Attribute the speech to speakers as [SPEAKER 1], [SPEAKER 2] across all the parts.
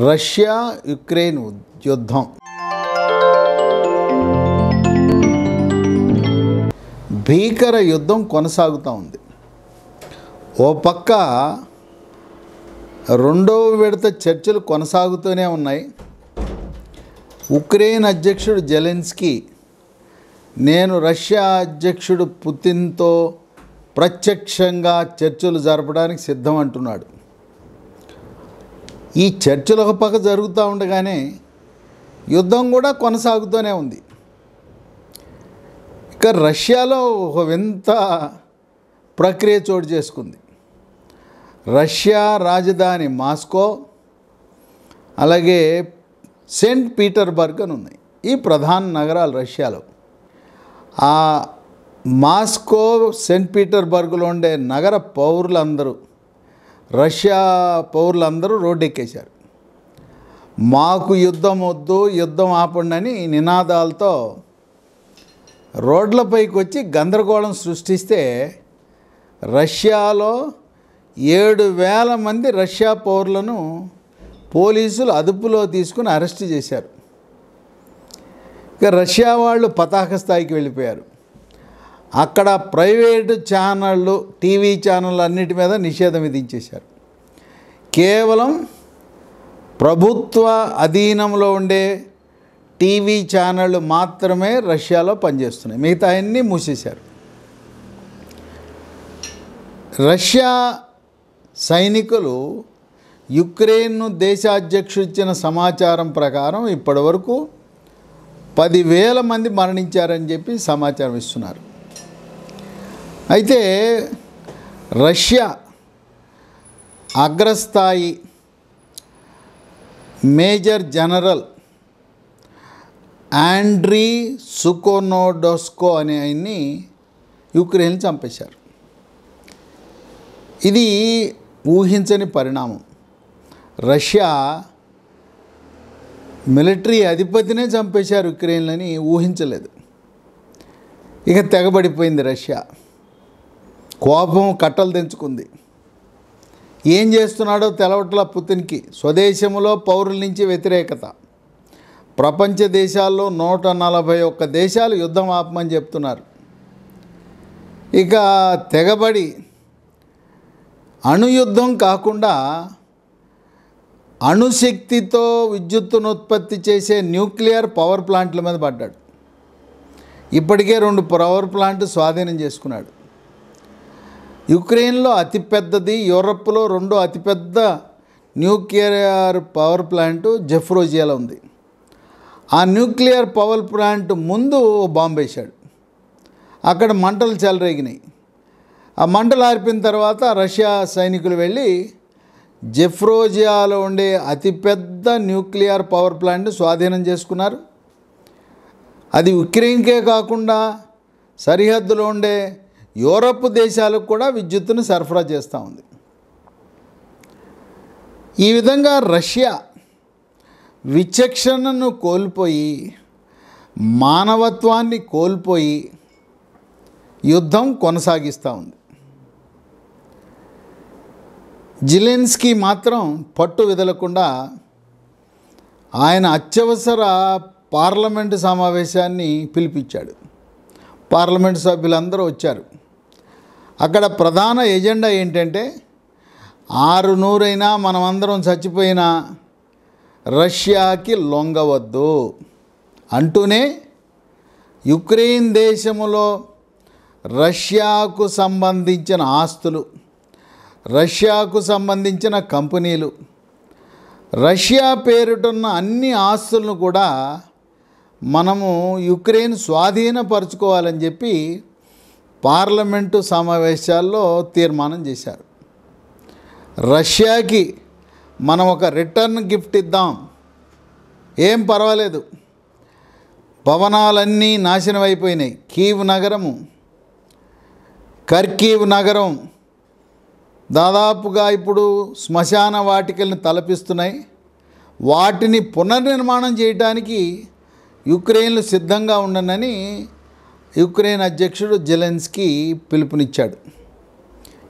[SPEAKER 1] Russia Ukraine యుద్ధం భీకర యుద్ధం కొనసాగుతూ ఉంది ఓ పక్క రెండవ విడత చర్చలు కొనసాగుతూనే ఉన్నాయి ఉక్రెయిన్ అధ్యక్షుడు జెలెన్స్కీ నేను రష్యా అధ్యక్షుడు పుతిన్తో ప్రత్యక్షంగా చర్చలు జరపడానికి సిద్ధం అంటున్నాడు ఈ చర్చలు ఒక పక్క జరుగుతూ ఉండగానే యుద్ధం కూడా కొనసాగుతూనే ఉంది ఇక రష్యాలో ఒక వింత ప్రక్రియ చోటు చేసుకుంది రష్యా రాజధాని మాస్కో అలాగే సెయింట్ పీటర్బర్గ్ అని ఉన్నాయి ఈ ప్రధాన నగరాలు రష్యాలో ఆ మాస్కో సెయింట్ పీటర్బర్గ్లో ఉండే నగర పౌరులందరూ రష్యా పౌరులందరూ రోడ్డెక్కేశారు మాకు యుద్ధం వద్దు యుద్ధం ఆపండి అని నినాదాలతో రోడ్లపైకి వచ్చి గందరగోళం సృష్టిస్తే రష్యాలో ఏడు వేల మంది రష్యా పౌరులను పోలీసులు అదుపులో తీసుకుని అరెస్ట్ చేశారు ఇక రష్యా వాళ్ళు పతాక స్థాయికి వెళ్ళిపోయారు అక్కడ ప్రైవేటు ఛానళ్ళు టీవీ ఛానళ్ళు అన్నిటి మీద నిషేధం విధించేశారు కేవలం ప్రభుత్వ అధీనంలో ఉండే టీవీ ఛానళ్ళు మాత్రమే రష్యాలో పనిచేస్తున్నాయి మిగతా అన్నీ మూసేశారు రష్యా సైనికులు యుక్రెయిన్ దేశాధ్యక్షుడు ఇచ్చిన సమాచారం ప్రకారం ఇప్పటివరకు పదివేల మంది మరణించారని చెప్పి సమాచారం ఇస్తున్నారు అయితే రష్యా అగ్రస్థాయి మేజర్ జనరల్ ఆండ్రీ సుకోనోడోస్కో అనే ఆయన్ని యుక్రెయిన్ చంపేశారు ఇది ఊహించని పరిణామం రష్యా మిలిటరీ అధిపతినే చంపేశారు యుక్రెయిన్లని ఊహించలేదు ఇక తెగబడిపోయింది రష్యా కోపం కట్టలు తెంచుకుంది ఏం చేస్తున్నాడో తెలవట్ల పుతిన్కి స్వదేశంలో పౌరుల నుంచి వ్యతిరేకత ప్రపంచ దేశాల్లో నూట నలభై ఒక్క దేశాలు యుద్ధం ఆపమని చెప్తున్నారు ఇక తెగబడి అణుయుద్ధం కాకుండా అణుశక్తితో విద్యుత్తును ఉత్పత్తి చేసే న్యూక్లియర్ పవర్ ప్లాంట్ల మీద పడ్డాడు ఇప్పటికే రెండు పవర్ ప్లాంట్ స్వాధీనం చేసుకున్నాడు యుక్రెయిన్లో అతిపెద్దది యూరప్లో రెండో అతిపెద్ద న్యూక్లియర్ పవర్ ప్లాంట్ జెఫ్రోజియాలో ఉంది ఆ న్యూక్లియర్ పవర్ ప్లాంట్ ముందు బాంబు వేశాడు అక్కడ మంటలు చెలరేగినాయి ఆ మంటలు ఆర్పిన తర్వాత రష్యా సైనికులు వెళ్ళి జెఫ్రోజియాలో ఉండే అతిపెద్ద న్యూక్లియర్ పవర్ ప్లాంట్ స్వాధీనం చేసుకున్నారు అది ఉక్రెయిన్కే కాకుండా సరిహద్దులో ఉండే యూరప్ దేశాలకు కూడా విద్యుత్తును సరఫరా చేస్తూ ఉంది ఈ విధంగా రష్యా విచక్షణను కోల్పోయి మానవత్వాన్ని కోల్పోయి యుద్ధం కొనసాగిస్తూ ఉంది జిలెన్స్కీ మాత్రం పట్టు విదలకుండా ఆయన అత్యవసర పార్లమెంటు సమావేశాన్ని పిలిపించాడు పార్లమెంటు సభ్యులందరూ వచ్చారు అక్కడ ప్రధాన ఎజెండా ఏంటంటే ఆరు నూరైనా మనమందరం చచ్చిపోయినా రష్యాకి లొంగవద్దు అంటూనే యుక్రెయిన్ దేశములో రష్యాకు సంబంధించిన ఆస్తులు రష్యాకు సంబంధించిన కంపెనీలు రష్యా పేరుటున్న అన్ని ఆస్తులను కూడా మనము యుక్రెయిన్ స్వాధీనపరచుకోవాలని చెప్పి పార్లమెంటు సమావేశాల్లో తీర్మానం చేశారు రష్యాకి మనం ఒక రిటర్న్ గిఫ్ట్ ఇద్దాం ఏం పర్వాలేదు భవనాలన్నీ నాశనం అయిపోయినాయి కీవ్ నగరము కర్కీవ్ నగరం దాదాపుగా ఇప్పుడు శ్మశాన వాటికల్ని తలపిస్తున్నాయి వాటిని పునర్నిర్మాణం చేయడానికి యుక్రెయిన్లు సిద్ధంగా ఉండనని యుక్రెయిన్ అధ్యక్షుడు జెలెన్స్కీ పిలుపునిచ్చాడు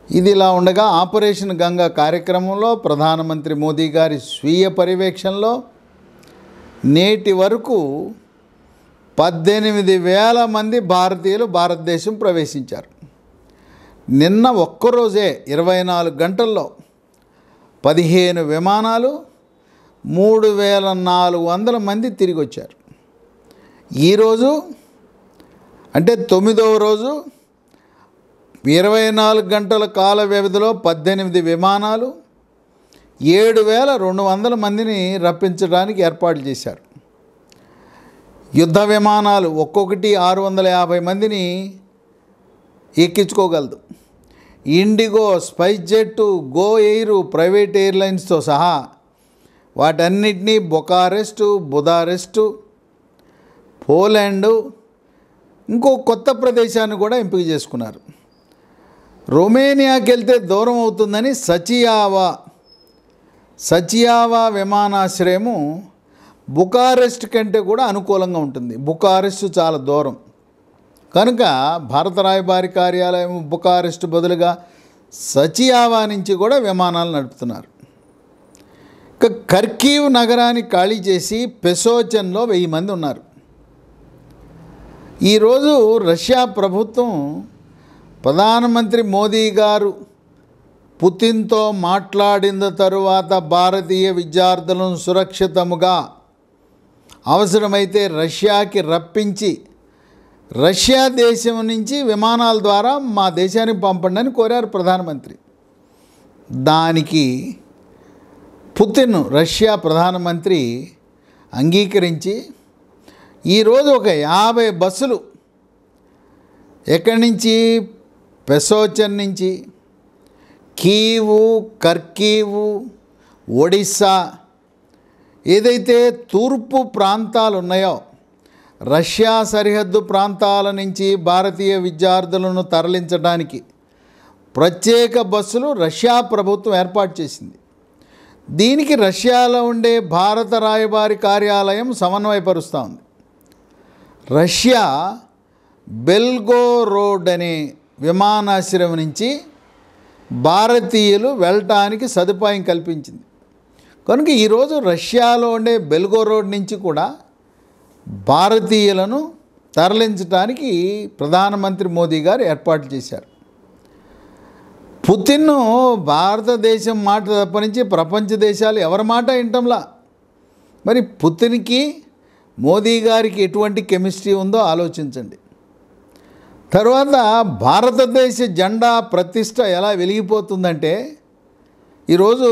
[SPEAKER 1] ఇది ఇలా ఉండగా ఆపరేషన్ గంగా కార్యక్రమంలో ప్రధానమంత్రి మోదీ గారి స్వీయ పర్యవేక్షణలో నేటి వరకు పద్దెనిమిది వేల మంది భారతీయులు భారతదేశం ప్రవేశించారు నిన్న ఒక్కరోజే ఇరవై నాలుగు గంటల్లో పదిహేను విమానాలు మూడు వేల నాలుగు వందల మంది తిరిగి వచ్చారు ఈరోజు అంటే తొమ్మిదవ రోజు ఇరవై నాలుగు గంటల కాల వ్యవధిలో పద్దెనిమిది విమానాలు ఏడు వేల రెండు వందల మందిని రప్పించడానికి ఏర్పాట్లు చేశారు యుద్ధ విమానాలు ఒక్కొక్కటి ఆరు వందల యాభై మందిని ఎక్కించుకోగలదు IndiGo SpiceJet GoAir private ఎయిర్లైన్స్తో సహా వాటన్నిటినీ బొకారెస్టు బుదారెస్టు పోలాండు ఇంకో కొత్త ప్రదేశాన్ని కూడా ఎంపిక చేసుకున్నారు రొమేనియాకి వెళ్తే దూరం అవుతుందని సచియావా సచియావా విమానాశ్రయము బుకారెస్ట్ కంటే కూడా అనుకూలంగా ఉంటుంది బుకారెస్ట్ చాలా దూరం కనుక భారత రాయబారి కార్యాలయం బుకారెస్ట్ బదులుగా సచియావా నుంచి కూడా విమానాలు నడుపుతున్నారు ఇక కర్కీవ్ నగరాన్ని ఖాళీ చేసి పెసోచన్లో వెయ్యి మంది ఉన్నారు ఈరోజు రష్యా ప్రభుత్వం ప్రధానమంత్రి మోదీ గారు పుతిన్తో మాట్లాడిన తరువాత భారతీయ విద్యార్థులను సురక్షితముగా అవసరమైతే రష్యాకి రప్పించి రష్యా దేశం నుంచి విమానాల ద్వారా మా దేశానికి పంపండి అని కోరారు ప్రధానమంత్రి దానికి పుతిన్ రష్యా ప్రధానమంత్రి అంగీకరించి ఈరోజు ఒక యాభై బస్సులు ఎక్కడి నుంచి పెసోచన్ నుంచి కీవు కర్కీవు ఒడిస్సా ఏదైతే తూర్పు ప్రాంతాలు ఉన్నాయో రష్యా సరిహద్దు ప్రాంతాల నుంచి భారతీయ విద్యార్థులను తరలించడానికి ప్రత్యేక బస్సులు రష్యా ప్రభుత్వం ఏర్పాటు చేసింది దీనికి రష్యాలో ఉండే భారత రాయబారి కార్యాలయం సమన్వయపరుస్తూ ఉంది రష్యా బెల్గో రోడ్ అనే విమానాశ్రయం నుంచి భారతీయులు వెళ్ళటానికి సదుపాయం కల్పించింది కనుక ఈరోజు రష్యాలో ఉండే బెల్గో రోడ్ నుంచి కూడా భారతీయులను తరలించడానికి ప్రధానమంత్రి మోదీ గారు ఏర్పాట్లు చేశారు పుతిన్ భారతదేశం మాట తప్పనించి ప్రపంచ దేశాలు ఎవరి మాట వింటంలా మరి పుతిన్కి మోదీ గారికి ఎటువంటి కెమిస్ట్రీ ఉందో ఆలోచించండి తర్వాత భారతదేశ జెండా ప్రతిష్ట ఎలా వెలిగిపోతుందంటే ఈరోజు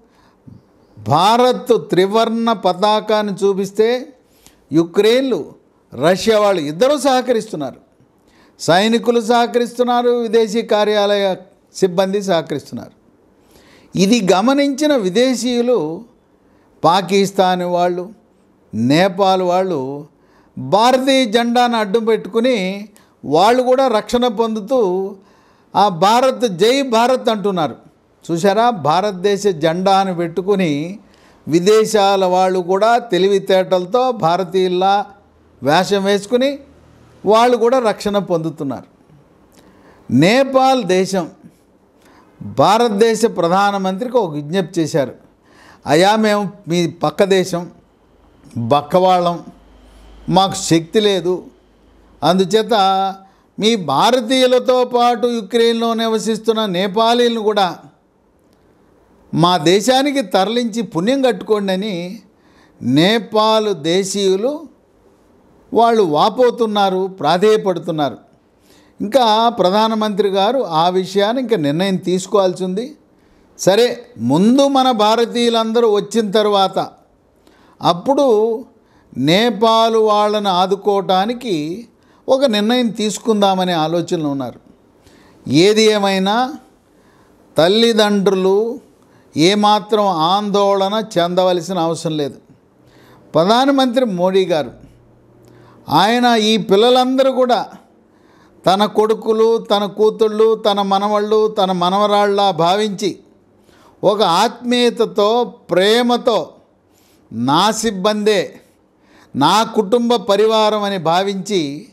[SPEAKER 1] భారత్ త్రివర్ణ పతాకాన్ని చూపిస్తే యుక్రెయిన్లు రష్యా వాళ్ళు ఇద్దరూ సహకరిస్తున్నారు సైనికులు సహకరిస్తున్నారు విదేశీ కార్యాలయ సిబ్బంది సహకరిస్తున్నారు ఇది గమనించిన విదేశీయులు పాకిస్తాన్ వాళ్ళు నేపాల్ వాళ్ళు భారతీయ జెండాను అడ్డం పెట్టుకుని వాళ్ళు కూడా రక్షణ పొందుతూ ఆ భారత్ జై భారత్ అంటున్నారు చూసారా భారతదేశ జెండాను పెట్టుకుని విదేశాల వాళ్ళు కూడా తెలివితేటలతో భారతీయుల్లా వేషం వేసుకుని వాళ్ళు కూడా రక్షణ పొందుతున్నారు నేపాల్ దేశం భారతదేశ ప్రధానమంత్రికి ఒక విజ్ఞప్తి చేశారు అయా మేము మీ పక్క దేశం బక్కవాళ్ళం మాకు శక్తి లేదు అందుచేత మీ భారతీయులతో పాటు యుక్రెయిన్లో నివసిస్తున్న నేపాలీలను కూడా మా దేశానికి తరలించి పుణ్యం కట్టుకోండి అని నేపాల్ దేశీయులు వాళ్ళు వాపోతున్నారు ప్రాధేయపడుతున్నారు ఇంకా ప్రధానమంత్రి గారు ఆ విషయాన్ని ఇంకా నిర్ణయం తీసుకోవాల్సి ఉంది సరే ముందు మన భారతీయులందరూ వచ్చిన తర్వాత అప్పుడు నేపాల్ వాళ్ళని ఆదుకోవటానికి ఒక నిర్ణయం తీసుకుందామనే ఆలోచనలో ఉన్నారు ఏది ఏమైనా తల్లిదండ్రులు ఏమాత్రం ఆందోళన చెందవలసిన అవసరం లేదు ప్రధానమంత్రి మోడీ గారు ఆయన ఈ పిల్లలందరూ కూడా తన కొడుకులు తన కూతుళ్ళు తన మనవళ్ళు తన మనవరాళ్ళ భావించి ఒక ఆత్మీయతతో ప్రేమతో నా సిబ్బందే నా కుటుంబ పరివారం అని భావించి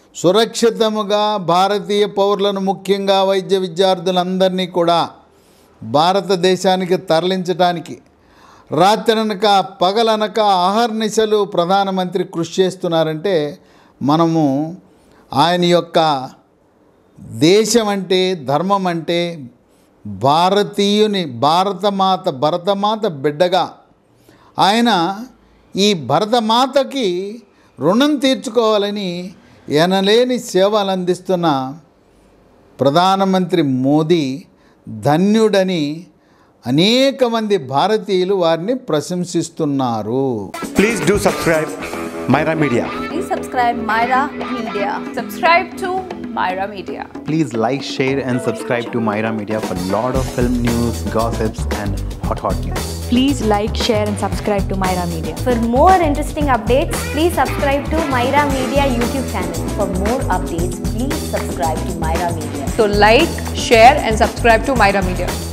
[SPEAKER 1] సురక్షితముగా భారతీయ పౌరులను ముఖ్యంగా వైద్య విద్యార్థులందరినీ కూడా భారతదేశానికి తరలించడానికి రాత్రనక పగలనక ఆహర్నిశలు ప్రధానమంత్రి కృషి చేస్తున్నారంటే మనము ఆయన యొక్క దేశం అంటే ధర్మం అంటే భారతీయుని భారతమాత భరతమాత బిడ్డగా ఆయన ఈ భరతమాతకి రుణం తీర్చుకోవాలని ఎనలేని సేవలు అందిస్తున్న ప్రధానమంత్రి మోదీ ధన్యుడని అనేక మంది భారతీయులు వారిని ప్రశంసిస్తున్నారు
[SPEAKER 2] Please do subscribe Myra Media.
[SPEAKER 3] Please subscribe Myra Media.
[SPEAKER 4] Subscribe to Myra Media.
[SPEAKER 5] Please like, share, and subscribe to Myra Media for lot of film news, gossips, and hot hot news.
[SPEAKER 6] Please like, share, and subscribe to Myra Media.
[SPEAKER 3] For more interesting updates, please subscribe to Myra Media YouTube channel. For more updates, please subscribe to Myra Media.
[SPEAKER 4] So like, share and subscribe to Myra Media.